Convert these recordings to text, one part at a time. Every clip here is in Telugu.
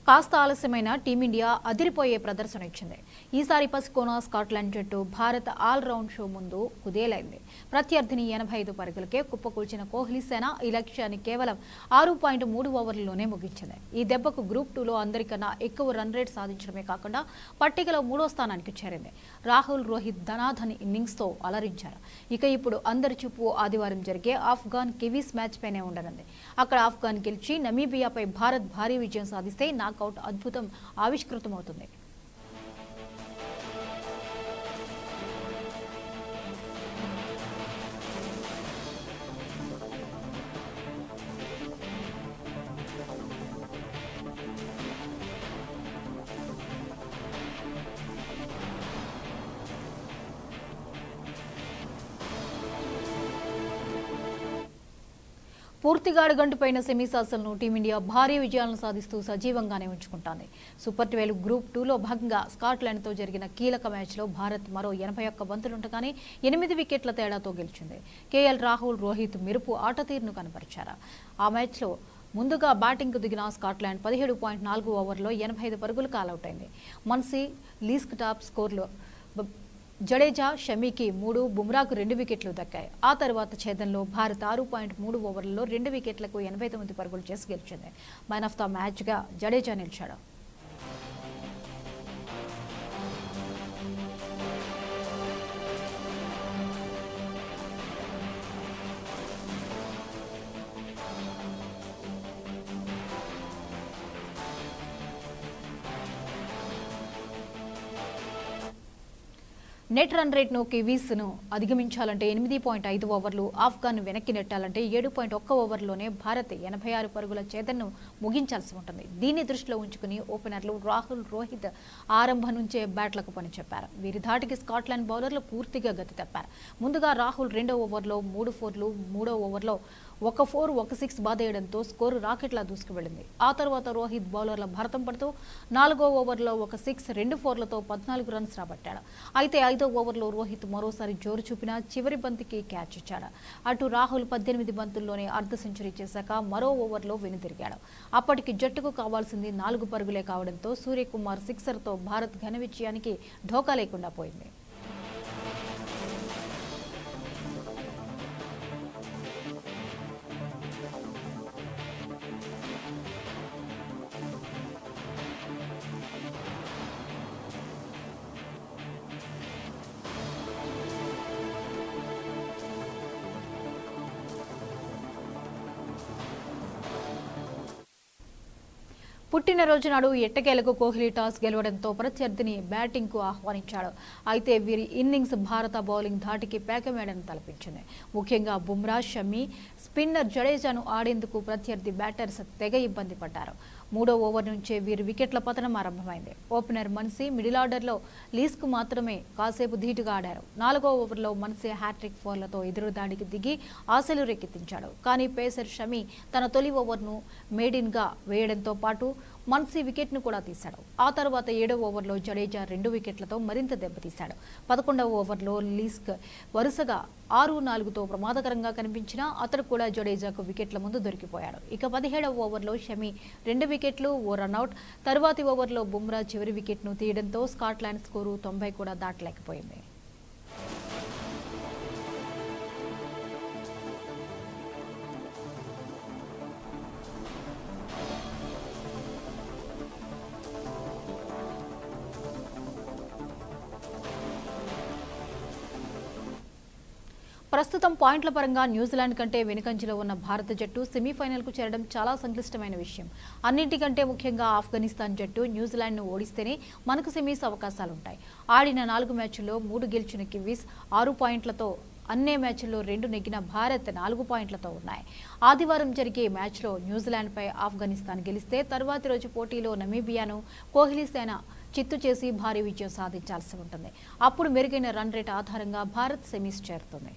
కాస్త ఆలస్యమైన టీమిండియా అదిరిపోయే ప్రదర్శన ఇచ్చింది ఈసారి పసికోన స్కాట్లాండ్ జట్టు భారత్ ఆల్ రౌండ్ షో ముందు కుదేలైంది ప్రత్యర్థిని ఎనభై ఐదు పరుగులకే కుప్పకూల్చిన కోహ్లీ సేన ఈ లక్ష్యాన్ని కేవలం ఆరు పాయింట్ మూడు ఓవర్లలోనే ముగించింది ఈ దెబ్బకు గ్రూప్ టూలో అందరికన్నా ఎక్కువ రన్ రేట్ సాధించడమే కాకుండా పట్టికలో మూడో స్థానానికి చేరింది రాహుల్ రోహిత్ ధనాధన్ ఇన్నింగ్స్తో అలరించారు ఇక ఇప్పుడు అందరి చూపు ఆదివారం జరిగే ఆఫ్ఘాన్ కివీస్ మ్యాచ్ పైనే ఉండనుంది అక్కడ ఆఫ్ఘాన్ గెలిచి నమీబియాపై భారత్ భారీ విజయం సాధిస్తే నాకౌట్ అద్భుతం ఆవిష్కృతమవుతుంది పూర్తిగా అడుగంటుపైన సెమీసాసల్ను టీమిండియా భారీ విజయాలను సాధిస్తూ సజీవంగానే ఉంచుకుంటోంది సూపర్ ట్వెల్వ్ గ్రూప్ టూలో భాగంగా స్కాట్లాండ్తో జరిగిన కీలక మ్యాచ్లో భారత్ మరో ఎనభై ఒక్క బంతులుండగానే ఎనిమిది వికెట్ల తేడాతో గెలిచింది కేఎల్ రాహుల్ రోహిత్ మెరుపు ఆటతీరును కనపరిచారు ఆ మ్యాచ్లో ముందుగా బ్యాటింగ్కు దిగిన స్కాట్లాండ్ పదిహేడు పాయింట్ నాలుగు ఓవర్లో ఎనభై ఐదు పరుగులు కాలౌట్ అయింది మన్సీ లీస్క్ టాప్ స్కోర్లో బ- జడేజా షమీకి మూడు బుమ్రాకు రెండు వికెట్లు దక్కాయి ఆ తర్వాత ఛేదంలో భారత్ ఆరు పాయింట్ మూడు ఓవర్లలో రెండు వికెట్లకు ఎనభై తొమ్మిది పరుగులు చేసి గెలిచింది మ్యాన్ ఆఫ్ ద మ్యాచ్గా జడేజా నిలిచాడు నెట్ రన్ రేట్ను కివీస్ను అధిగమించాలంటే ఎనిమిది పాయింట్ ఐదు ఓవర్లు ఆఫ్ఘాన్ వెనక్కి నెట్టాలంటే ఏడు పాయింట్ ఒక్క ఓవర్లోనే భారత్ ఎనభై ఆరు పరుగుల చేతన్ను ముగించాల్సి ఉంటుంది దీన్ని దృష్టిలో ఉంచుకుని ఓపెనర్లు రాహుల్ రోహిత్ ఆరంభం నుంచే బ్యాట్లకు పని చెప్పారు వీరి ధాటికి స్కాట్లాండ్ బౌలర్లు పూర్తిగా గతి తప్పారు ముందుగా రాహుల్ రెండో ఓవర్లో మూడు ఫోర్లు మూడో ఓవర్లో ఒక ఫోర్ ఒక సిక్స్ బాధేయడంతో స్కోరు రాకెట్లా దూసుకువెళ్లింది ఆ తర్వాత రోహిత్ బౌలర్ల భరతం పడుతూ నాలుగో ఓవర్లో ఒక సిక్స్ రెండు ఫోర్లతో పద్నాలుగు రన్స్ రాబట్టాడు అయితే ఐదో ఓవర్లో రోహిత్ మరోసారి జోరు చూపినా చివరి బంతికి క్యాచ్ ఇచ్చాడు అటు రాహుల్ పద్దెనిమిది బంతుల్లోనే అర్ధ సెంచరీ చేశాక మరో ఓవర్లో వెనుదిరిగాడు అప్పటికి జట్టుకు కావాల్సింది నాలుగు పరుగులే కావడంతో సూర్యకుమార్ సిక్సర్తో భారత్ ఘన విజయానికి ఢోకా లేకుండా పోయింది పుట్టినరోజు నాడు ఎట్టకేలకు కోహ్లీ టాస్ గెలవడంతో ప్రత్యర్థిని బ్యాటింగ్కు ఆహ్వానించాడు అయితే వీరి ఇన్నింగ్స్ భారత బౌలింగ్ ధాటికి పేకమేడను తలపించింది ముఖ్యంగా బుమ్రా షమి స్పిన్నర్ జడేజాను ఆడేందుకు ప్రత్యర్థి బ్యాటర్స్ తెగ ఇబ్బంది పడ్డారు మూడో ఓవర్ నుంచే వీరి వికెట్ల పతనం ఆరంభమైంది ఓపెనర్ మన్సీ మిడిల్ ఆర్డర్లో లీస్కు మాత్రమే కాసేపు ధీటుగా ఆడారు నాలుగో ఓవర్లో మన్సీ హ్యాట్రిక్ ఫోర్లతో ఎదురుదాడికి దిగి ఆశలు రేకెత్తించాడు కానీ పేసర్ షమి తన తొలి ఓవర్ను మేడిన్గా వేయడంతో పాటు మన్సీ వికెట్ను కూడా తీశాడు ఆ తర్వాత ఏడో ఓవర్లో జడేజా రెండు వికెట్లతో మరింత దెబ్బతీశాడు పదకొండవ ఓవర్లో లీస్క్ వరుసగా ఆరు నాలుగుతో ప్రమాదకరంగా కనిపించినా అతడు కూడా జడేజాకు వికెట్ల ముందు దొరికిపోయాడు ఇక పదిహేడవ ఓవర్లో షమి రెండు వికెట్లు ఓ రన్అట్ తరువాతి ఓవర్లో బుమ్రా చివరి వికెట్ను తీయడంతో స్కాట్లాండ్ స్కోరు తొంభై కూడా దాటలేకపోయింది ప్రస్తుతం పాయింట్ల పరంగా న్యూజిలాండ్ కంటే వెనుకంజలో ఉన్న భారత జట్టు సెమీఫైనల్కు చేరడం చాలా సంక్లిష్టమైన విషయం అన్నింటికంటే ముఖ్యంగా ఆఫ్ఘనిస్తాన్ జట్టు న్యూజిలాండ్ను ఓడిస్తేనే మనకు సెమీస్ అవకాశాలుంటాయి ఆడిన నాలుగు మ్యాచ్ల్లో మూడు గెలిచిన కివీస్ ఆరు పాయింట్లతో అన్నే మ్యాచ్ల్లో రెండు నెగ్గిన భారత్ నాలుగు పాయింట్లతో ఉన్నాయి ఆదివారం జరిగే మ్యాచ్లో న్యూజిలాండ్పై ఆఫ్ఘనిస్తాన్ గెలిస్తే తర్వాతి రోజు పోటీలో నమీబియాను కోహ్లీ సేన చిత్తు చేసి భారీ విజయం సాధించాల్సి ఉంటుంది అప్పుడు మెరుగైన రన్ రేట్ ఆధారంగా భారత్ సెమీస్ చేరుతుంది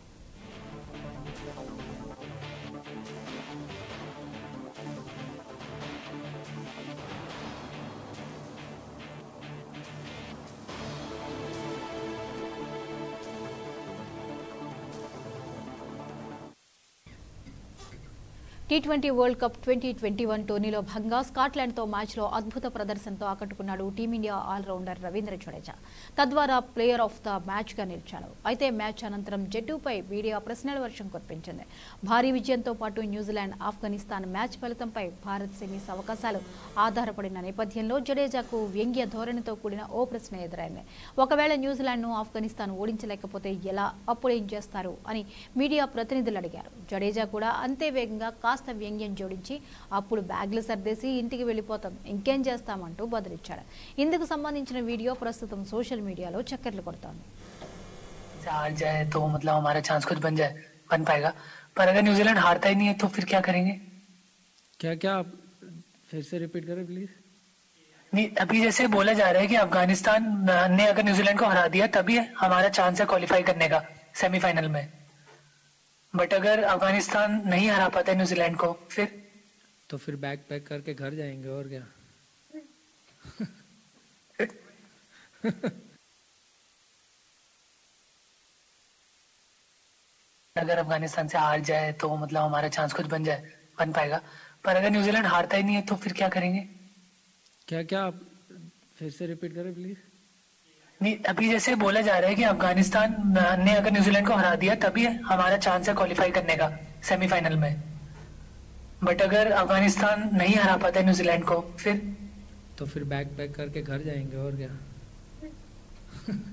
T twenty world cup twenty twenty one టోర్నీలో భాగంగా స్కాట్లాండ్తో మ్యాచ్లో అద్భుత ప్రదర్శనతో ఆకట్టుకున్నాడు టీమిండియా ఆల్రౌండర్ రవీంద్ర జడేజా తద్వారా ప్లేయర్ ఆఫ్ ద మ్యాచ్గా నిలిచాడు అయితే మ్యాచ్ అనంతరం జట్టుపై మీడియా ప్రశ్నల వర్షం కురిపించింది భారీ విజయంతో పాటు న్యూజిలాండ్ ఆఫ్ఘనిస్తాన్ మ్యాచ్ ఫలితంపై భారత్ సెమీస్ అవకాశాలు ఆధారపడిన నేపథ్యంలో జడేజాకు వ్యంగ్య ధోరణితో కూడిన ఓ ప్రశ్న ఎదురైంది ఒకవేళ న్యూజిలాండ్ను ఆఫ్ఘనిస్తాన్ ఓడించలేకపోతే ఎలా అప్పుడు ఏం చేస్తారు అని మీడియా ప్రతినిధులు అడిగారు జడేజా కూడా అంతే వేగంగా కాస్త వ్యంగ్యం జోడించి అప్పుడు బ్యాగ్లు సర్దేసి ఇంటికి వెళ్ళిపోతాం ఇంకేం చేస్తామంటూ బదులిచ్చాడు ఇందుకు సంబంధించిన వీడియో ప్రస్తుతం సోషల్ మీడియాలో చక్కర్లు కొడుతోంది से हार जाए तो मतलब हमारा चांस कुछ बन जाए बन पाएगा पर अगर न्यूजीलैंड हारता ही नहीं है तो फिर क्या करेंगे क्या क्या आप फिर से रिपीट करें प्लीज नहीं अभी जैसे बोला जा रहा है कि अफगानिस्तान ने अगर न्यूजीलैंड को हरा दिया तभी हमारा चांस है क्वालिफाई करने का सेमीफाइनल में बट अगर अफगानिस्तान नहीं हरा पाता न्यूजीलैंड को फिर तो फिर बैग पैक करके घर जाएंगे और क्या अगर अफगानिस्तान से हार जाए तो मतलब हमारा चांस कुछ बन जाए बन पाएगा पर अगर न्यूजीलैंड हारता ही नहीं है तो फिर क्या करेंगे क्या क्या आप फिर से रिपीट करें प्लीज नहीं अभी जैसे बोला जा रहा है कि अफगानिस्तान ने अगर न्यूजीलैंड को हरा दिया तभी हमारा चांस है क्वालिफाई करने का सेमीफाइनल में बट अगर अफगानिस्तान नहीं हरा पाता न्यूजीलैंड को फिर तो फिर बैग पैक करके घर जाएंगे और क्या